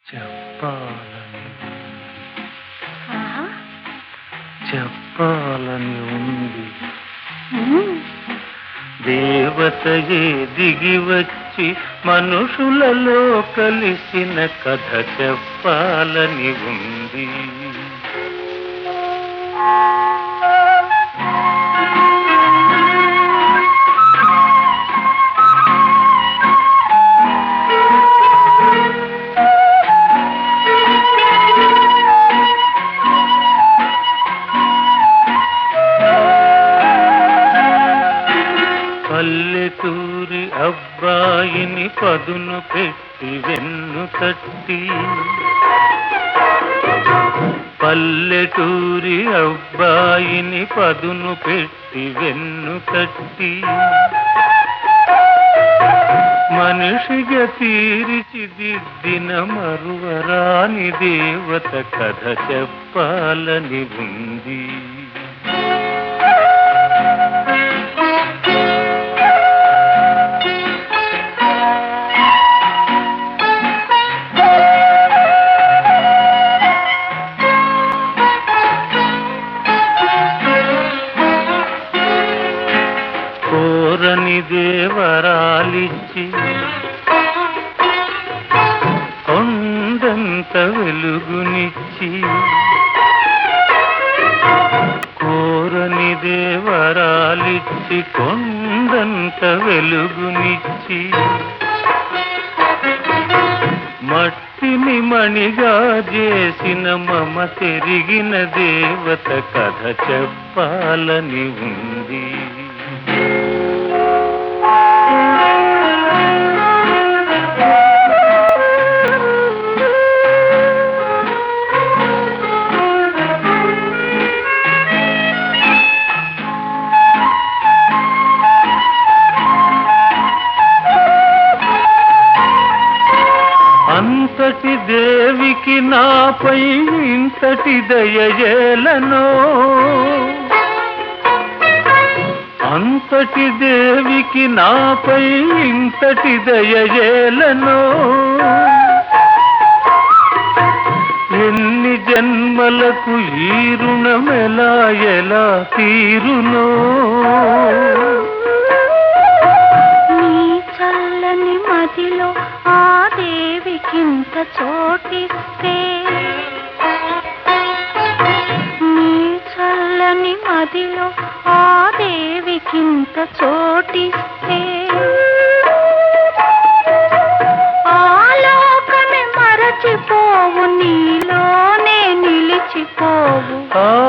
చెప్పాలని ఆహా. చెప్పాలని ఉంది ఉమ్. దేవతయే దిగి వచ్చి మనుషులలో కలిసిన కథ చెప్పాలని ఉంది పల్లెటూరి అబ్బాయిని పదును పెట్టి వెన్ను తట్టి పల్లెటూరి అబ్బాయిని పదును పెట్టి వెన్ను తట్టి మనిషిగా తీర్చిదిద్దిన మరువరాని దేవత కథ చెప్పాలని ఉంది కోరని దేవరాలిచ్చి కొండంత వెలుగునిచ్చి కోరని దేవరాలిచ్చి కొండంత వెలుగునిచ్చి మట్టిని మణిగా చేసిన మమ తెరిగిన దేవత కథ చెప్పాలని ఉంది అంతటి దేవికి నాపై ఇంతటి దయజేలనో అంతటి దేవికి నాపై ఇంతటి దయజేలనో ఎన్ని జన్మలకు ఈ రుణమెలా ఎలా తీరునో నీ చల్లని మదిలో ఆ దేవికింత చోటిస్తే నీ చల్లని మదిలో ఆ దేవికింత చోటిస్తే ఆలోకమే మరచిపోవు నీలోనే నిలిచిపోవు ఆ